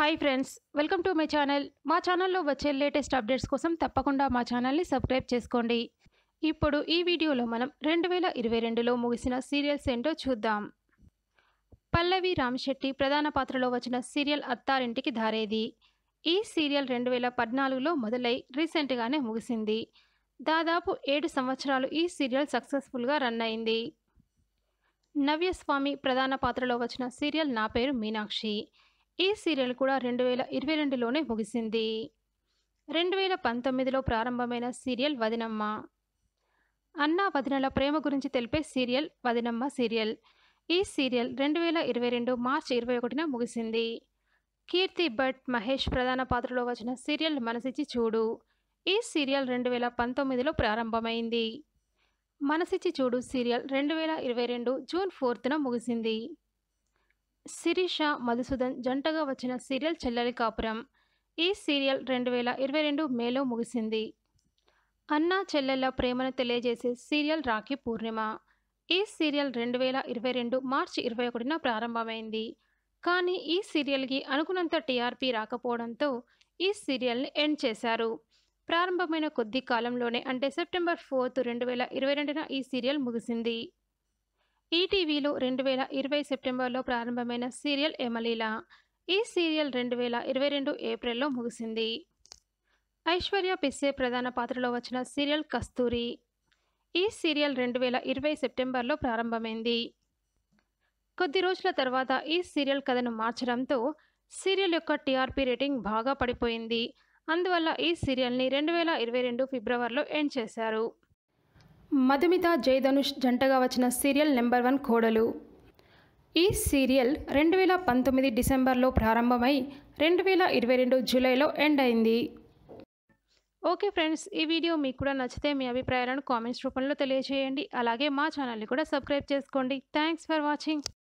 hi friends welcome to my channel మా ఛానల్లో వచ్చే లేటెస్ట్ అప్డేట్స్ కోసం తప్పకుండా మా ఛానల్ని సబ్స్క్రైబ్ చేసుకోండి ఇప్పుడు ఈ వీడియోలో మనం రెండు వేల ఇరవై రెండులో ముగిసిన సీరియల్స్ ఏంటో చూద్దాం పల్లవి రామశెట్టి ప్రధాన పాత్రలో వచ్చిన సీరియల్ అత్తారింటికి దారేది ఈ సీరియల్ రెండు వేల పద్నాలుగులో మొదలై రీసెంట్గానే ముగిసింది దాదాపు ఏడు సంవత్సరాలు ఈ సీరియల్ సక్సెస్ఫుల్గా రన్ అయింది నవ్యస్వామి ప్రధాన పాత్రలో వచ్చిన సీరియల్ నా పేరు మీనాక్షి ఈ సీరియల్ కూడా రెండు వేల ఇరవై రెండులోనే ముగిసింది రెండు వేల పంతొమ్మిదిలో ప్రారంభమైన సీరియల్ వదినమ్మ అన్నా వదినల ప్రేమ గురించి తెలిపే సీరియల్ వదినమ్మ సీరియల్ ఈ సీరియల్ రెండు వేల ఇరవై రెండు మార్చి ఇరవై ఒకటిన ముగిసింది కీర్తి భట్ మహేష్ ప్రధాన పాత్రలో వచ్చిన సీరియల్ మనసిచ్చి చూడు ఈ సీరియల్ రెండు వేల పంతొమ్మిదిలో ప్రారంభమైంది మనసిచ్చి చూడు సీరియల్ రెండు వేల ఇరవై రెండు జూన్ ఫోర్త్న ముగిసింది శిరీష మధుసూదన్ జంటగా వచ్చిన సీరియల్ చెల్లెలి కాపురం ఈ సీరియల్ రెండు వేల ఇరవై రెండు మేలో ముగిసింది అన్నా చెల్లెళ్ళ ప్రేమను తెలియజేసే సీరియల్ రాఖీ పూర్ణిమ ఈ సీరియల్ రెండు వేల ఇరవై రెండు మార్చి ఇరవై ఒకటిన ప్రారంభమైంది కానీ ఈ సీరియల్కి అనుకున్నంత టీఆర్పీ రాకపోవడంతో ఈ సీరియల్ని ఎండ్ చేశారు ప్రారంభమైన కొద్ది కాలంలోనే అంటే సెప్టెంబర్ ఫోర్త్ రెండు వేల ఇరవై రెండున ఈ సీరియల్ ముగిసింది ఈటీవీలో రెండు వేల ఇరవై సెప్టెంబర్లో ప్రారంభమైన సీరియల్ ఎమలీల ఈ సీరియల్ రెండు వేల ఇరవై రెండు ఏప్రిల్లో ముగిసింది ఐశ్వర్య పిస్సే ప్రధాన పాత్రలో వచ్చిన సీరియల్ కస్తూరి ఈ సీరియల్ రెండు వేల ఇరవై సెప్టెంబర్లో ప్రారంభమైంది కొద్ది రోజుల తర్వాత ఈ సీరియల్ కథను మార్చడంతో సీరియల్ యొక్క టీఆర్పీ రేటింగ్ బాగా పడిపోయింది అందువల్ల ఈ సీరియల్ని రెండు వేల ఇరవై రెండు ఫిబ్రవరిలో ఎండ్ చేశారు మధుమిత జయధనుష్ జంటగా వచ్చిన సీరియల్ నెంబర్ వన్ కోడలు ఈ సీరియల్ రెండు వేల పంతొమ్మిది డిసెంబర్లో ప్రారంభమై రెండు వేల ఇరవై రెండు జూలైలో ఎండ్ అయింది ఓకే ఫ్రెండ్స్ ఈ వీడియో మీకు కూడా నచ్చితే మీ అభిప్రాయాలను కామెంట్స్ రూపంలో తెలియజేయండి అలాగే మా ఛానల్ని కూడా సబ్స్క్రైబ్ చేసుకోండి థ్యాంక్స్ ఫర్ వాచింగ్